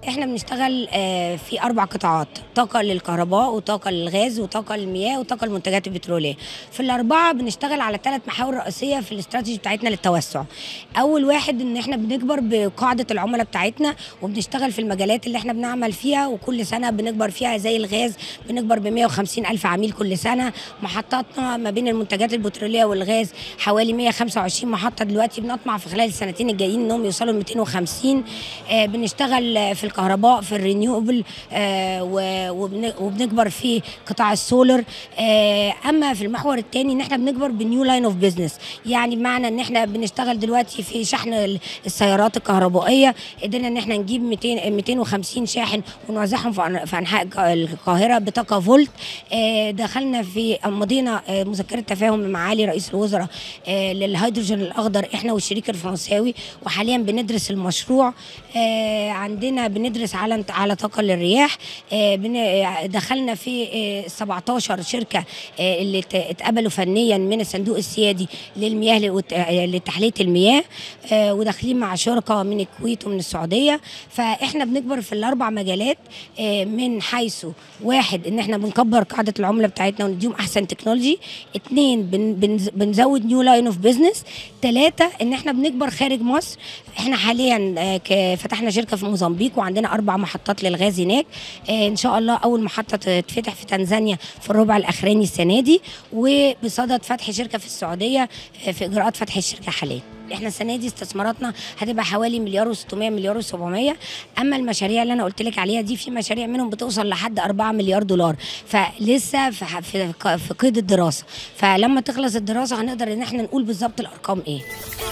احنا بنشتغل آه، في اربع قطاعات طاقه للكهرباء وطاقه للغاز وطاقه للمياه وطاقه للمنتجات البتروليه في الاربعه بنشتغل على ثلاث محاور رئيسيه في الاستراتيجي بتاعتنا للتوسع اول واحد ان احنا بنكبر بقاعده العملاء بتاعتنا وبنشتغل في المجالات اللي احنا بنعمل فيها وكل سنه بنكبر فيها زي الغاز بنكبر ب 150 الف عميل كل سنه محطاتنا ما بين المنتجات البتروليه والغاز حوالي 125 محطه دلوقتي بنطمع في خلال السنتين الجايين انهم يوصلوا ل 250 آه، بنشتغل في الكهرباء في الرينيوبل آه، و- وبن- وبنكبر في قطاع السولر آه، اما في المحور الثاني ان احنا بنكبر بنيو لاين اوف بزنس يعني بمعنى ان احنا بنشتغل دلوقتي في شحن ال- السيارات الكهربائيه قدرنا ان احنا نجيب 200 250 شاحن ونوزعهم في أن- في انحاء الق- القاهره بطاقه فولت آه، دخلنا في مضينا آه، مذكره تفاهم مع معالي رئيس الوزراء آه، للهيدروجين الاخضر احنا والشريك الفرنساوي وحاليا بندرس المشروع آه، عندنا بندرس على على طاقه للرياح آه، بن- آه، دخلنا في آه، 17 شركه آه، اللي ات- اتقبلوا فنيا من الصندوق السيادي للمياه للوت- آه، لتحليه المياه آه، وداخلين مع شركه من الكويت ومن السعوديه فاحنا بنكبر في الاربع مجالات آه، من حيث واحد ان احنا بنكبر قاعده العملاء بتاعتنا ونديهم احسن تكنولوجي اتنين بن بنز- بنزود نيو لاين اوف بزنس ثلاثه ان احنا بنكبر خارج مصر احنا حاليا آه، ك- فتحنا شركه في موزمبيق وعندنا اربع محطات للغاز هناك آه، ان شاء الله اول محطه تتفتح في تنزانيا في الربع الاخراني السنه دي وبصدد فتح شركه في السعوديه آه، في اجراءات فتح الشركه حاليا احنا السنه دي استثماراتنا هتبقى حوالي مليار و600 مليار و700 اما المشاريع اللي انا قلت لك عليها دي في مشاريع منهم بتوصل لحد 4 مليار دولار فلسه في ح- في في قيد الدراسه فلما تخلص الدراسه هنقدر ان احنا نقول بالظبط الارقام ايه